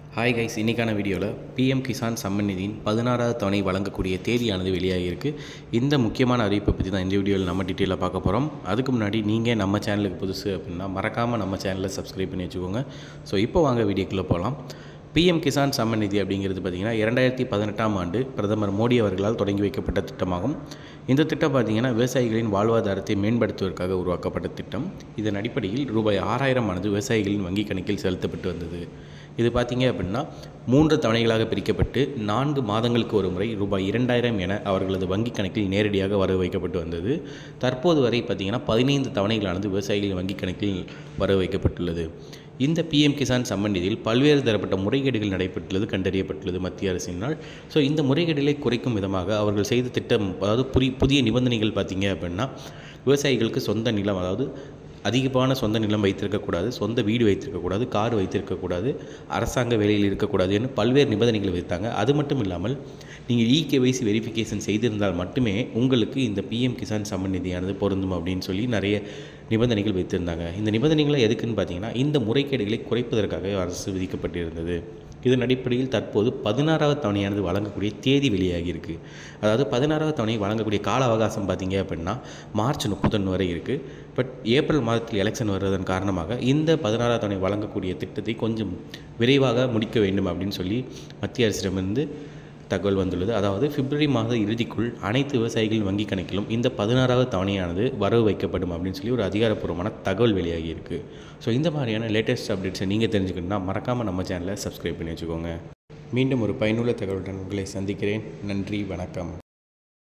hi guys இன்றைக்கான வீடியோவில் PM Kisan summon நிதியின் பதினாறாவது தவணை வழங்கக்கூடிய தேதியானது வெளியாகியிருக்கு இந்த முக்கியமான அறிவிப்பை பற்றி தான் இந்த வீடியோவில் நம்ம டீட்டெயிலாக பார்க்க போகிறோம் அதுக்கு முன்னாடி நீங்கள் நம்ம சேனலுக்கு புதுசு அப்படின்னா மறக்காமல் நம்ம சேனலை சப்ஸ்கிரைப் பண்ணி வச்சுக்கோங்க ஸோ இப்போ வாங்க வீடியோக்குள்ளே போகலாம் பிஎம் கிசான் சம்மன் நிதி அப்படிங்கிறது பார்த்திங்கன்னா இரண்டாயிரத்தி பதினெட்டாம் ஆண்டு பிரதமர் மோடி அவர்களால் தொடங்கி வைக்கப்பட்ட திட்டமாகும் இந்த திட்டம் பார்த்திங்கன்னா விவசாயிகளின் வாழ்வாதாரத்தை மேம்படுத்துவதற்காக உருவாக்கப்பட்ட திட்டம் இதன் அடிப்படையில் ரூபாய் ஆறாயிரம் ஆனது விவசாயிகளின் வங்கிக் கணக்கில் செலுத்தப்பட்டு வந்தது இது பார்த்தீங்க அப்படின்னா மூன்று தவணைகளாக பிரிக்கப்பட்டு நான்கு மாதங்களுக்கு ஒரு முறை ரூபாய் இரண்டாயிரம் என அவர்களது வங்கிக் கணக்கில் நேரடியாக வரவு வைக்கப்பட்டு வந்தது தற்போது வரை பார்த்திங்கன்னா பதினைந்து தவணைகளானது விவசாயிகளின் வங்கிக் கணக்கில் வரவு வைக்கப்பட்டுள்ளது இந்த பிஎம் கிசான் சம்மன் நிதியில் பல்வேறு தரப்பட்ட முறைகேடுகள் நடைபெற்றுள்ளது கண்டறியப்பட்டுள்ளது மத்திய அரசினால் ஸோ இந்த முறைகேடுகளை குறைக்கும் விதமாக அவர்கள் செய்த திட்டம் அதாவது புரி புதிய நிபந்தனைகள் பார்த்தீங்க அப்படின்னா விவசாயிகளுக்கு சொந்த நிலம் அதாவது அதிகமான சொந்த நிலம் வைத்திருக்கக்கூடாது சொந்த வீடு வைத்திருக்கக்கூடாது கார் வைத்திருக்கக்கூடாது அரசாங்க வேலையில் இருக்கக்கூடாது என்று பல்வேறு நிபந்தனைகள் வைத்தாங்க அது மட்டும் இல்லாமல் நீங்கள் இகேவைசி வெரிஃபிகேஷன் செய்திருந்தால் மட்டுமே உங்களுக்கு இந்த பிஎம் கிசான் சம்மன் நிதியானது பொருந்தும் அப்படின்னு சொல்லி நிறைய நிபந்தனைகள் வைத்திருந்தாங்க இந்த நிபந்தனைகளை எதுக்குன்னு பார்த்தீங்கன்னா இந்த முறைகேடுகளை குறைப்பதற்காக அரசு விதிக்கப்பட்டிருந்தது இதன் அடிப்படையில் தற்போது பதினாறாவது தவணையானது வழங்கக்கூடிய தேதி வெளியாகியிருக்கு அதாவது பதினாறாவது தவணை வழங்கக்கூடிய கால அவகாசம் பார்த்தீங்க அப்படின்னா மார்ச் முப்பத்தொன்று வரை இருக்குது பட் ஏப்ரல் மாதத்தில் எலெக்ஷன் வருவதன் காரணமாக இந்த பதினாறாவது தவணை வழங்கக்கூடிய திட்டத்தை கொஞ்சம் விரைவாக முடிக்க வேண்டும் அப்படின்னு சொல்லி மத்திய அரசிடமிருந்து தகவல் வந்துள்ளது அதாவது பிப்ரவரி மாத இறுதிக்குள் அனைத்து விவசாயிகளின் வங்கி கணக்கிலும் இந்த பதினாறாவது தவணையானது வரவு வைக்கப்படும் அப்படின்னு சொல்லி ஒரு அதிகாரப்பூர்வமான தகவல் வெளியாகி இருக்குது ஸோ இந்த மாதிரியான லேட்டஸ்ட் அப்டேட்ஸை நீங்கள் தெரிஞ்சுக்கணுன்னா மறக்காமல் நம்ம சேனலை சப்ஸ்கிரைப் பண்ணி வச்சுக்கோங்க மீண்டும் ஒரு பயனுள்ள தகவலுடன் உங்களை சந்திக்கிறேன் நன்றி வணக்கம்